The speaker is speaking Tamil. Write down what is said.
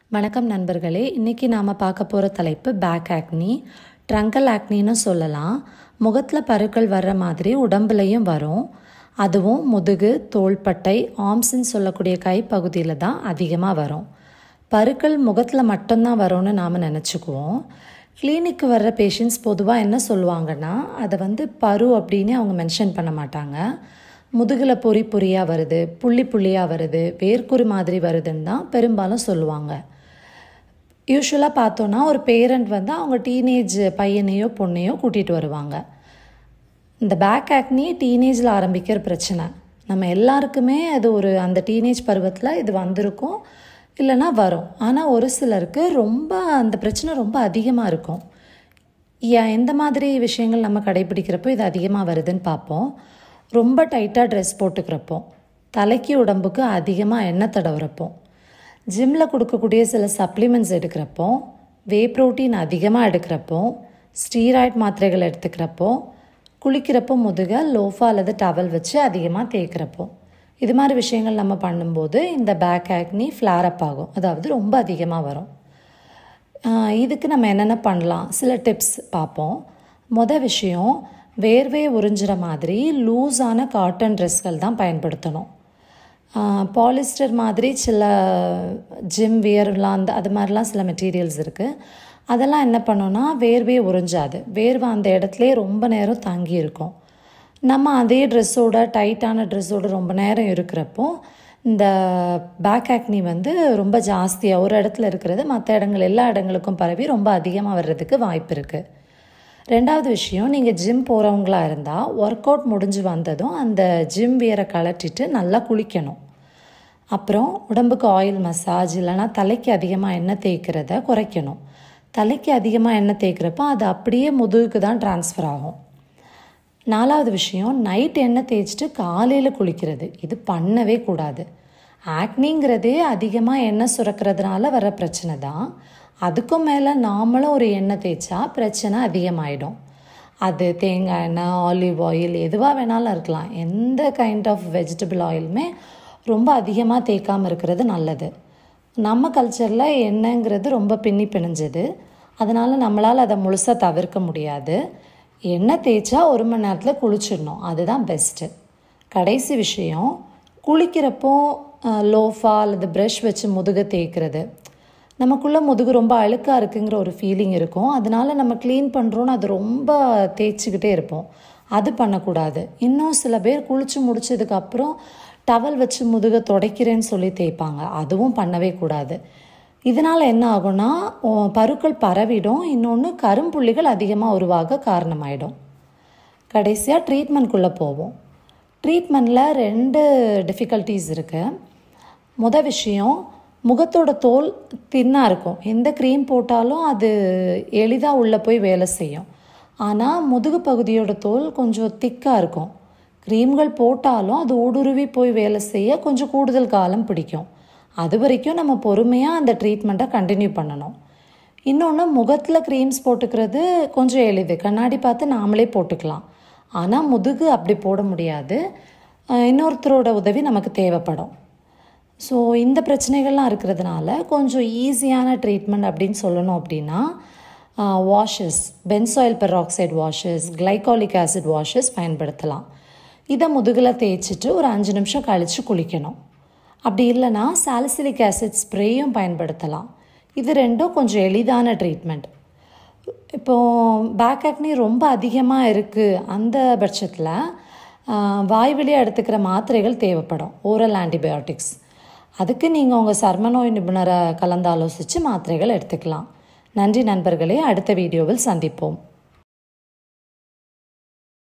வணக்கம் நண்பர்களே இன்றைக்கி நாம் பார்க்க போகிற தலைப்பு பேக் ஆக்னி ட்ரங்கல் ஆக்னின்னு சொல்லலாம் முகத்தில் பருக்கள் வர்ற மாதிரி உடம்புலையும் வரும் அதுவும் முதுகு தோள்பட்டை ஆம்ஸ்ன்னு சொல்லக்கூடிய கைப்பகுதியில் தான் அதிகமாக வரும் பருக்கள் முகத்தில் மட்டும்தான் வரும்னு நாம் நினச்சிக்குவோம் கிளினிக்கு வர்ற பேஷண்ட்ஸ் பொதுவாக என்ன சொல்லுவாங்கன்னா அதை வந்து பரு அப்படின்னு அவங்க மென்ஷன் பண்ண மாட்டாங்க முதுகில் பொறி பொறியாக வருது புள்ளி புள்ளியாக வருது வேர்க்குரு மாதிரி வருதுன்னு தான் பெரும்பாலும் சொல்லுவாங்க யூஸ்வலாக பார்த்தோன்னா ஒரு பேரண்ட் வந்து அவங்க டீனேஜ் பையனையோ பொண்ணையோ கூட்டிகிட்டு வருவாங்க இந்த பேக் ஆக்னி டீனேஜில் ஆரம்பிக்கிற பிரச்சனை நம்ம எல்லாருக்குமே அது ஒரு அந்த டீனேஜ் பருவத்தில் இது வந்திருக்கும் இல்லைன்னா வரும் ஆனால் ஒரு சிலருக்கு ரொம்ப அந்த பிரச்சனை ரொம்ப அதிகமாக இருக்கும் ஏன் எந்த மாதிரி விஷயங்கள் நம்ம கடைபிடிக்கிறப்போ இது அதிகமாக வருதுன்னு பார்ப்போம் ரொம்ப டைட்டாக ட்ரெஸ் போட்டுக்கிறப்போ தலைக்கு உடம்புக்கு அதிகமாக எண்ணெய் தடவுறப்போ ஜிம்மில் கொடுக்கக்கூடிய சில சப்ளிமெண்ட்ஸ் எடுக்கிறப்போ வே ப்ரோட்டீன் அதிகமாக எடுக்கிறப்போ ஸ்டீராய்ட் மாத்திரைகள் எடுத்துக்கிறப்போ குளிக்கிறப்போ முதுக லோஃபா அல்லது டவல் வச்சு அதிகமாக தேய்க்கிறப்போ இது மாதிரி விஷயங்கள் நம்ம பண்ணும்போது இந்த பேக் ஆக்னி ஃப்ளார் அப் ஆகும் அதாவது ரொம்ப அதிகமாக வரும் இதுக்கு நம்ம என்னென்ன பண்ணலாம் சில டிப்ஸ் பார்ப்போம் மொதல் விஷயம் வேர்வே உறிஞ்சிற மாதிரி லூஸான காட்டன் ட்ரெஸ்கள் தான் பயன்படுத்தணும் பாலிஸ்டர் மாதிரி சில ஜிம் வியர்லாம் அந்த அது மாதிரிலாம் சில மெட்டீரியல்ஸ் இருக்குது அதெல்லாம் என்ன பண்ணோன்னா வேர்வே உறிஞ்சாது வேர்வை அந்த இடத்துலே ரொம்ப நேரம் தங்கி இருக்கும் நம்ம அதே ட்ரெஸ்ஸோட டைட்டான ட்ரெஸ்ஸோட ரொம்ப நேரம் இருக்கிறப்போ இந்த பேக் ஆக்னி வந்து ரொம்ப ஜாஸ்தியாக ஒரு இடத்துல இருக்கிறது மற்ற இடங்கள் எல்லா இடங்களுக்கும் பரவி ரொம்ப அதிகமாக வர்றதுக்கு வாய்ப்பு இருக்குது ரெண்டாவது விஷயம் நீங்கள் ஜிம் போகிறவங்களா இருந்தால் ஒர்க் அவுட் முடிஞ்சு வந்ததும் அந்த ஜிம் வியரை கலட்டிட்டு நல்லா குளிக்கணும் அப்புறம் உடம்புக்கு ஆயில் மசாஜ் இல்லைனா தலைக்கு அதிகமாக எண்ணெய் தேய்க்கிறத குறைக்கணும் தலைக்கு அதிகமாக எண்ணெய் தேய்க்கிறப்போ அது அப்படியே முதுகுக்கு தான் ட்ரான்ஸ்ஃபர் ஆகும் நாலாவது விஷயம் நைட் எண்ணெய் தேய்ச்சிட்டு காலையில் குளிக்கிறது இது பண்ணவே கூடாது ஆக்னிங்கிறதே அதிகமாக எண்ணெய் சுரக்கிறதுனால வர பிரச்சனை தான் அதுக்கும் மேலே நாமளும் ஒரு எண்ணெய் தேய்ச்சா பிரச்சனை அதிகமாயிடும் அது தேங்காய் எண்ணெய் ஆலிவ் ஆயில் எதுவாக வேணாலும் இருக்கலாம் எந்த கைண்ட் ஆஃப் வெஜிடபிள் ஆயிலுமே ரொம்ப அதிகமாக தேய்க்காமல் இருக்கிறது நல்லது நம்ம கல்ச்சரில் எண்ணெய்ங்கிறது ரொம்ப பின்னி பிணைஞ்சது அதனால் நம்மளால் அதை முழுசாக தவிர்க்க முடியாது எண்ணெய் தேய்ச்சா ஒரு மணி நேரத்தில் குளிச்சிடணும் அதுதான் பெஸ்ட்டு கடைசி விஷயம் குளிக்கிறப்போ லோஃபா அல்லது ப்ரஷ் வச்சு முதுகை தேய்க்கிறது நமக்குள்ளே முதுகு ரொம்ப அழுக்காக இருக்குங்கிற ஒரு ஃபீலிங் இருக்கும் அதனால நம்ம க்ளீன் பண்ணுறோன்னு அது ரொம்ப தேய்ச்சிக்கிட்டே இருப்போம் அது பண்ணக்கூடாது இன்னும் சில பேர் குளித்து முடிச்சதுக்கப்புறம் டவல் வச்சு முதுகை துடைக்கிறேன்னு சொல்லி தேய்ப்பாங்க அதுவும் பண்ணவே கூடாது இதனால் என்ன ஆகும்னா பருக்கள் பரவிடும் இன்னொன்று கரும்புள்ளிகள் அதிகமாக உருவாக காரணமாயிடும் கடைசியாக ட்ரீட்மெண்ட்குள்ளே போவோம் ட்ரீட்மெண்ட்டில் ரெண்டு டிஃபிகல்ட்டிஸ் இருக்குது முத விஷயம் முகத்தோட தோல் தின்னாக இருக்கும் எந்த க்ரீம் போட்டாலும் அது எளிதாக உள்ளே போய் வேலை செய்யும் ஆனால் முதுகு பகுதியோட தோல் கொஞ்சம் திக்காக இருக்கும் க்ரீம்கள் போட்டாலும் அது ஊடுருவி போய் வேலை செய்ய கொஞ்சம் கூடுதல் காலம் பிடிக்கும் அது வரைக்கும் நம்ம பொறுமையாக அந்த ட்ரீட்மெண்ட்டை கண்டினியூ பண்ணணும் இன்னொன்று முகத்தில் க்ரீம்ஸ் போட்டுக்கிறது கொஞ்சம் எளிது கண்ணாடி பார்த்து நாமளே போட்டுக்கலாம் ஆனால் முதுகு அப்படி போட முடியாது இன்னொருத்தரோட உதவி நமக்கு தேவைப்படும் ஸோ இந்த பிரச்சனைகள்லாம் இருக்கிறதுனால கொஞ்சம் ஈஸியான ட்ரீட்மெண்ட் அப்படின்னு சொல்லணும் அப்படின்னா washes benzoyl peroxide washes glycolic acid washes பயன்படுத்தலாம் இதை முதுகில் தேய்ச்சிட்டு ஒரு அஞ்சு நிமிஷம் கழித்து குளிக்கணும் அப்படி இல்லைன்னா சாலிசிலிக் ஆசிட் ஸ்ப்ரேயும் பயன்படுத்தலாம் இது ரெண்டும் கொஞ்சம் எளிதான ட்ரீட்மெண்ட் இப்போது பேக் ஆக்னி ரொம்ப அதிகமாக இருக்குது அந்த பட்சத்தில் வாய்வழியாக எடுத்துக்கிற மாத்திரைகள் தேவைப்படும் ஓரல் ஆன்டிபயோட்டிக்ஸ் அதுக்கு நீங்கள் உங்கள் சர்ம நோய் நிபுணரை கலந்து ஆலோசித்து மாத்திரைகள் எடுத்துக்கலாம் நன்றி நண்பர்களே அடுத்த வீடியோவில் சந்திப்போம்